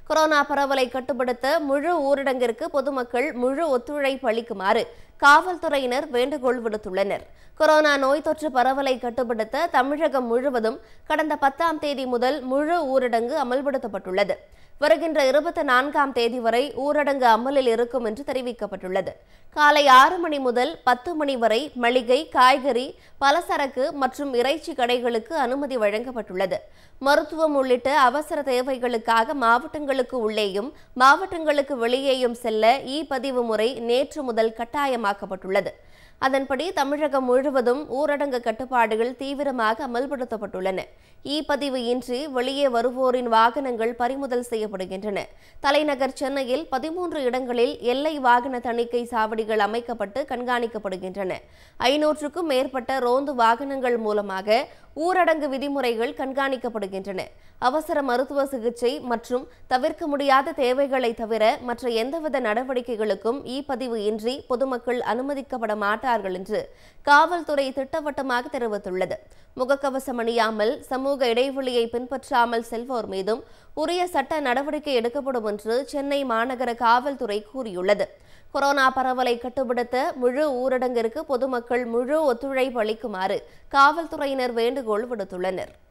corona பரவலை கட்டுப்படுத்த முழு ஊரடங்கிற்கு பொதுமக்கள் முழு ஒத்துழைப்பு அளிக்குமாறு காவல்துறையினர் வேண்டுகோள் விடுத்துள்ளனர் கொரோனா நோய் தொற்று பரவலை கட்டுப்படுத்த தமிழகம் முழுவதும் கடந்த பத்தாம் தேதி முதல் முழு ஊரடங்கு அமல்படுத்தப்பட்டுள்ளது வருகின்ற இருபத்தி நான்காம் தேதி வரை ஊரடங்கு அமலில் இருக்கும் என்று தெரிவிக்கப்பட்டுள்ளது காலை ஆறு மணி முதல் பத்து மணி வரை மளிகை காய்கறி பலசரக்கு மற்றும் இறைச்சி கடைகளுக்கு அனுமதி வழங்கப்பட்டுள்ளது மருத்துவம் உள்ளிட்ட அவசர தேவைகளுக்காக மாவட்டங்களுக்கு உள்ளேயும் மாவட்டங்களுக்கு வெளியேயும் செல்ல இ பதிவு முறை நேற்று முதல் கட்டாயமாக்கப்பட்டுள்ளது அதன்படி தமிழகம் முழுவதும் ஊரடங்கு கட்டுப்பாடுகள் தீவிரமாக அமல்படுத்தப்பட்டுள்ளன இ பதிவு இன்றி வெளியே வருவோரின் வாகனங்கள் பறிமுதல் செய்யப்படுகின்றன தலைநகர் சென்னையில் பதிமூன்று இடங்களில் எல்லை வாகன தணிக்கை சாவடிகள் அமைக்கப்பட்டு கண்காணிக்கப்படுகின்றன ஐநூற்றுக்கும் மேற்பட்ட ரோந்து வாகனங்கள் மூலமாக ஊரடங்கு விதிமுறைகள் கண்காணிக்கப்படுகின்றன அவசர மருத்துவ சிகிச்சை மற்றும் தவிர்க்க முடியாத தேவைகளை தவிர மற்ற எந்தவித நடவடிக்கைகளுக்கும் இ பதிவு இன்றி பொதுமக்கள் அனுமதிக்கப்பட மாட்டார்கள் என்று காவல்துறை திட்டவட்டமாக தெரிவித்துள்ளது முகக்கவசம் அணியாமல் சமூக இடைவெளியை பின்பற்றாமல் செல்வோர் மீதும் உரிய சட்ட நடவடிக்கை எடுக்கப்படும் என்று சென்னை மாநகர காவல்துறை கூறியுள்ளது கொரோனா பரவலை கட்டுப்படுத்த முழு ஊரடங்கிற்கு பொதுமக்கள் முழு ஒத்துழைப்பு அளிக்குமாறு காவல்துறையினர் வேண்டுகோள் விடுத்துள்ளனர்